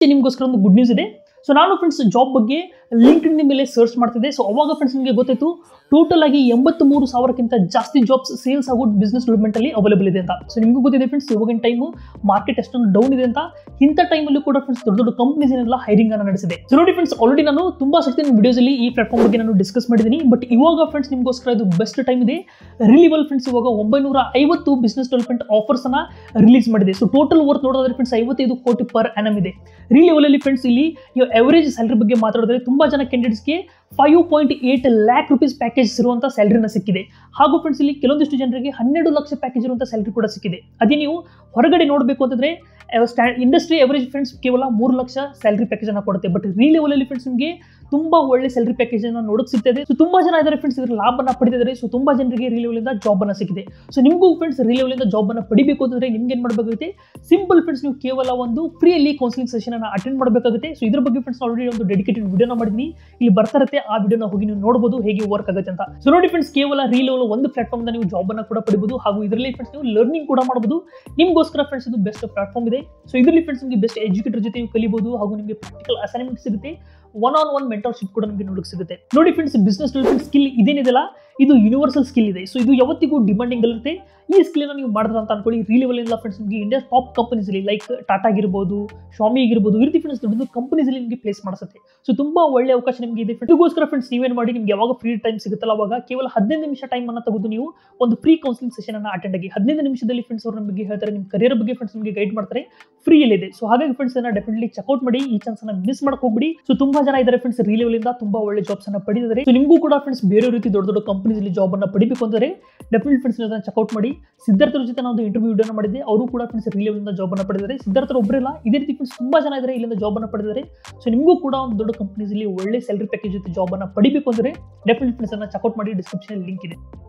ಅಷ್ಟೇ ನಿಮಗೋಸ್ಕರ ಒಂದು ಗುಡ್ ನ್ಯೂಸ್ ಇದೆ ಸೊ ನಾನು ಫ್ರೆಂಡ್ಸ್ ಜಾಬ್ ಬಗ್ಗೆ ಲಿಂಕ್ಡ್ ಮೇಲೆ ಸರ್ಚ್ ಮಾಡ್ತಿದ್ದೆ ಸೊ ಅವಾಗ ಫ್ರೆಂಡ್ಸ್ ನಿಮಗೆ ಗೊತ್ತಾಯ್ತು ಟೋಟಲ್ ಆಗಿ ಎಂಬತ್ತು ಮೂರು ಸಾವಿರಕ್ಕಿಂತ ಜಾಸ್ತಿ ಜಾಬ್ಸ್ ಸೇಲ್ಸ್ ಹಾಗೂ ಬಿಸ್ನೆಸ್ ಡೆವಲಪ್ಮೆಂಟ್ ಅಲ್ಲಿ ಅವೈಲೇಬಲ್ ಇದೆ ಅಂತ ಸೊ ನಿಮಗೂ ಗೊತ್ತಿದೆ ಫ್ರೆಂಡ್ಸ್ ಇವಾಗಿನ ಟೈಮು ಮಾರ್ಕೆಟ್ ಎಷ್ಟೊಂದು ಡೌನ್ ಇದೆ ಅಂತ ಇಂಥ ಟೈಮಲ್ಲೂ ಕೂಡ ಫ್ರೆಂಡ್ಸ್ ದೊಡ್ಡ ದೊಡ್ಡ ಕಂಪ್ನೀಸ್ ಏನೆಲ್ಲ ಹೈರಿಂಗ್ ಅನ್ನು ನಡೆಸಿದೆ ಸೊ ನೋಡಿ ಫ್ರೆಂಡ್ಸ್ ಆಲ್ರೆಡಿ ನಾನು ತುಂಬಾ ಸರ್ತಿ ನನ್ನ ವಿಡಿಯೋಸ್ ಅಲ್ಲಿ ಈ ಪ್ಲಾಟ್ಫಾರ್ಮ್ ಬಗ್ಗೆ ನಾನು ಡಿಸ್ಕಸ್ ಮಾಡಿದ್ದೀನಿ ಬಟ್ ಇವಾಗ ಫ್ರೆಂಡ್ಸ್ ನಿಮಗೋಸ್ಕರ ಇದು ಬೆಸ್ಟ್ ಟೈಮ್ ಇದೆ ರಿಲಿವಲ್ ಫ್ರೆಂಡ್ಸ್ ಇವಾಗ ಒಂಬೈನೂರ ಐವತ್ತು ಬಿಸ್ನೆಸ್ ಡೆವಲಪ್ಮೆಂಟ್ ಆಫರ್ಸ್ ಅನ್ನ ರಿಲೀಸ್ ಮಾಡಿದೆ ಸೊ ಟೋಟಲ್ ವರ್ತ್ ನೋಡೋದಾದ್ರೆ ಫ್ರೆಂಡ್ಸ್ ಐವತ್ತೈದು ಕೋಟಿ ಪರ್ ಎನಮ್ ಇದೆ ರಿಲಿವಲ್ ಅಲ್ಲಿ ಫ್ರೆಂಡ್ಸ್ ಇಲ್ಲಿ ನೀವು ಎವರೇಜ್ ಸ್ಯಾಲರಿ ಬಗ್ಗೆ ಮಾತಾಡಿದ್ರೆ ತುಂಬಾ ಜನ ಕ್ಯಾಂಡಿಡೇಟ್ಸ್ಗೆ five point eight lakh rupees package ಇರುವಂಥ ಸ್ಯಾಲರಿನ ಸಿಕ್ಕಿದೆ ಹಾಗೂ ಫ್ರೆಂಡ್ಸ್ ಇಲ್ಲಿ ಕೆಲವೊಂದಿಷ್ಟು ಜನರಿಗೆ ಹನ್ನೆರಡು ಲಕ್ಷ ಪ್ಯಾಕೇಜ್ ಇರುವಂಥ ಸ್ಯಾಲರಿ ಕೂಡ ಸಿಕ್ಕಿದೆ ಅದೇ ನೀವು ಹೊರಗಡೆ ನೋಡಬೇಕು ಅಂತಂದ್ರೆ ಸ್ಟ್ಯಾ ಇಂಡಸ್ಟ್ರಿ ಎವರೇಜ್ ಫ್ರೆಂಡ್ಸ್ ಕೇವಲ ಮೂರು ಲಕ್ಷ ಸ್ಯಾಲರಿ ಪ್ಯಾಕೇಜ್ ಅನ್ನು ಕೊಡುತ್ತೆ ಬಟ್ ರೀ ಲೆವೆಲಲ್ಲಿ ಫ್ರೆಂಡ್ಸ್ ನಿಮಗೆ ತುಂಬಾ ಒಳ್ಳೆ ಸ್ಯಾಲರಿ ಪ್ಯಾಕೇಜ್ ಅನ್ನು ನೋಡಕ್ ಸಿಗ್ತದೆ ಸೊ ತುಂಬಾ ಜನ ಇದ್ದಾರೆ ಫ್ರೆಂಡ್ಸ್ ಇದ್ರ ಲಾಭನ ಪಡೆದಿದ್ದಾರೆ ಸೊ ತುಂಬಾ ಜನರಿಗೆ ರೀ ಲೆವೆಲಿಂದ ಜಾಬ್ ಅನ್ನ ಸಿಕ್ಕಿದೆ ಸೊ ನಿಮಗೂ ಫ್ರೆಂಡ್ಸ್ ರೀ ಲೆವೆಲಿಂದ ಜಾಬ್ ಅನ್ನ ಪಡಿಬೇಕು ಅಂತಂದ್ರೆ ನಿಮ್ಗೆ ಏನ್ ಮಾಡಬೇಕಾಗುತ್ತೆ ಸಿಂಪಲ್ ಫ್ರೆಂಡ್ಸ್ ನೀವು ಕೇವಲ ಒಂದು ಫ್ರೀಯಲ್ಲಿ ಕೌನ್ಸಿಲಿಂಗ್ ಸೆಷನ್ ಅನ್ನ ಅಟೆಂಡ್ ಮಾಡಬೇಕಾಗುತ್ತೆ ಸೊ ಇದ್ರ ಬಗ್ಗೆ ಫ್ರೆಂಡ್ಸ್ ಆಲ್ರೆಡಿ ಒಂದು ಡೆಡಿಕೇಟೆಡ್ ವಿಡಿಯೋನ ಮಾಡಿದ್ದೀನಿ ಇಲ್ಲಿ ಬರ್ತಾ ಇರುತ್ತೆ ಆ ವಿಡಿಯೋನ ಹೋಗಿ ನೀವು ನೋಡಬಹುದು ಹೇಗೆ ವರ್ಕ್ ಆಗುತ್ತೆ ಅಂತ ಸೊ ನೋಡಿ ಫ್ರೆಂಡ್ಸ್ ಕೇವಲ ರೀ ಲೆವೆಲ್ ಒಂದು ಪ್ಲಾಟ್ಫಾರ್ಮ್ ನೀವು ಜಾಬ್ ಅನ್ನ ಕೂಡ ಪಡಿಬಹುದು ಹಾಗೂ ಇದರಲ್ಲಿ ಫ್ರೆಂಡ್ಸ್ ನೀವು ಲರ್ನಿಂಗ್ ಕೂಡ ಮಾಡಬಹುದು ನಿಮಗೋಸ್ಕರ ಫ್ರೆಂಡ್ಸ್ ಇದು ಬೆಸ್ಟ್ ಪ್ಲಾಟ್ಫಾರ್ಮ್ ಇದೆ ಸೊ ಇದರಲ್ಲಿ ಫ್ರೆಂಡ್ಸ್ ನಿಮಗೆ ಬೆಸ್ಟ್ ಎಜುಕೇಟರ್ ಜೊತೆ ನೀವು ಕಲಿಬಹುದು ಹಾಗೂ ನಿಮಗೆ ಪ್ರಾಕ್ಟಿಕಲ್ ಅಸೈನ್ಮೆಂಟ್ ಸಿಗುತ್ತೆ ಒನ್ ಆನ್ ಒನ್ ಮೆಂಟರ್ಶಿಪ್ ಕೂಡ ನಿಮಗೆ ನೋಡಕ್ಕೆ ಸಿಗುತ್ತೆ ನೋಡಿ ಫ್ರೆಂಡ್ಸ್ ಬಿಸ್ನೆಸ್ ಡೆವಲಪ್ಮೆಂಟ್ ಸ್ಕಿಲ್ ಇದೇನಿದೆಲ್ಲ ಇದು ಯೂನಿವರ್ಸಲ್ ಸ್ಕಿಲ್ ಇದೆ ಸೊ ಇದು ಯಾವತ್ತಿಗೂ ಡಿಮಾಂಡಿಂಗ್ ಇರುತ್ತೆ ಈ ಸ್ಕಿಲ್ ನೀವು ಮಾಡಿದ್ರೆ ಅಂತ ಅನ್ಕೊಳ್ಳಿ ರೀ ಲೆವೆಲ್ ಇಂದ ಫ್ರೆಂಡ್ಸ್ ನಿಮಗೆ ಇಂಡಿಯಾ ಟಾಪ್ ಕಂಪನೀಸ್ ಅಲ್ಲಿ ಲೈಕ್ ಟಾಟಾ ಆಗಿರ್ಬೋದು ಶಾಮಿ ಆಗಿರ್ಬೋದು ಈ ರೀತಿ ಫ್ರೆಂಡ್ಸ್ ದೊಡ್ಡ ಕಂಪನೀಸ್ ಅಲ್ಲಿ ನಿಮಗೆ ಪ್ಲೇಸ್ ಮಾಡಿಸುತ್ತೆ ಸೊ ತುಂಬಾ ಒಳ್ಳೆ ಅವಕಾಶ ನಿಮಗೆ ಇದೆ ಇದಕ್ಕೋಸ್ಕರ ಫ್ರೆಂಡ್ಸ್ ನೀವೇನು ಮಾಡಿ ನಿಮ್ಗೆ ಯಾವಾಗ ಫ್ರೀ ಟೈಮ್ ಸಿಗುತ್ತಲ್ಲ ಅವಾಗ ಕೇವಲ ಹದಿನೈದು ನಿಮಿಷ ಟೈಮ್ ಅನ್ನ ತೆಗೆದು ನೀವು ಒಂದು ಫ್ರೀ ಕೌನ್ಸಿಲಿಂಗ್ ಸೆಷನ್ ಅನ್ನ ಅಟೆಂಡ್ ಆಗಿ ಹದಿನೈದು ನಿಮಿಷದಲ್ಲಿ ಫ್ರೆಂಡ್ಸ್ ಅವ್ರ ಬಗ್ಗೆ ಹೇಳ್ತಾರೆ ನಿಮ್ಮ ಕರಿಯರ್ ಬಗ್ಗೆ ಫ್ರೆಂಡ್ಸ್ ನಿಮಗೆ ಗೈಡ್ ಮಾಡ್ತಾರೆ ಫ್ರೀ ಇದೆ ಸೊ ಹಾಗಾಗಿ ಫ್ರೆಂಡ್ಸ್ ಅನ್ನ ಡೆಫಿನೆಟ್ಲಿ ಚೆಕ್ಔಟ್ ಮಾಡಿ ಈ ಚಾನ್ಸ್ ಅನ್ನ ಮಿಸ್ ಮಾಡಕ್ ಹೋಗ್ಬಿಡಿ ಸೊ ತುಂಬಾ ಜನ ಇದ್ದಾರೆ ಫ್ರೆಂಡ್ಸ್ ರೀ ಲೆವೆಲ್ ಇಂದ ತುಂಬಾ ಒಳ್ಳೆ ಜಾಬ್ಸ್ ಅನ್ನ ಪಡೆದಿದ್ದಾರೆ ಸೊ ನಿಮಗೂ ಕೂಡ ಫ್ರೆಂಡ್ಸ್ ಬೇರೆ ರೀತಿ ದೊಡ್ಡ ದೊಡ್ಡ ಕಂಪನೀಸ್ ಅಲ್ಲಿ ಜಾಬ್ ಅನ್ನ ಪಡಿಬೇಕು ಅಂದರೆ ಡೆಫಿನೆಟ್ ಫ್ರೆಂಡ್ಸ್ ಅದನ್ನ ಚೆಕ್ಔಟ್ ಮಾಡಿ ಸಿದ್ಧಾರ್ಥರ ಜೊತೆ ನಾವು ಇಂಟರ್ವ್ಯೂ ವಿಡಿಯೋನ ಮಾಡಿದ್ದೆ ಅವರು ಕೂಡ ಫ್ರೆಂಡ್ಸ್ ರೀ ಲೆವೆಲ್ ಇಂದ ಜಾಬ್ ಅನ್ನ ಪಡೆದಿದ್ದಾರೆ ಸಿದ್ಧಾರ್ಥರ ಒಬ್ಬರಿಲ್ಲ ಇದೇ ರೀತಿ ಫ್ರೆಂಡ್ಸ್ ತುಂಬಾ ಜನ ಇದ್ದಾರೆ ಇಲ್ಲಿಂದ ಜಾಬ್ ಅನ್ನ ಪಡೆದಿದ್ದಾರೆ ಸೊ ನಿಮಗೂ ಕೂಡ ಒಂದು ದೊಡ್ಡ ಕಂಪನೀಸ್ ಅಲ್ಲಿ ಒಳ್ಳೆ ಸ್ಯಾಲರಿ ಪ್ಯಾಕೇಜ್ ಜೊತೆ ಜಾಬ್ ಅನ್ನ ಪಡಿಬೇಕು ಅಂದರೆ ಡೆಫಿನೆಟ್ ಫ್ರೆಂಡ್ಸ್ ಅನ್ನ ಚೆಕ್ಔಟ್ ಮಾಡಿ ಡಿಸ್ಕ್ರಿಪ್ಷನ್ ಲಿಂಕ್ ಇದೆ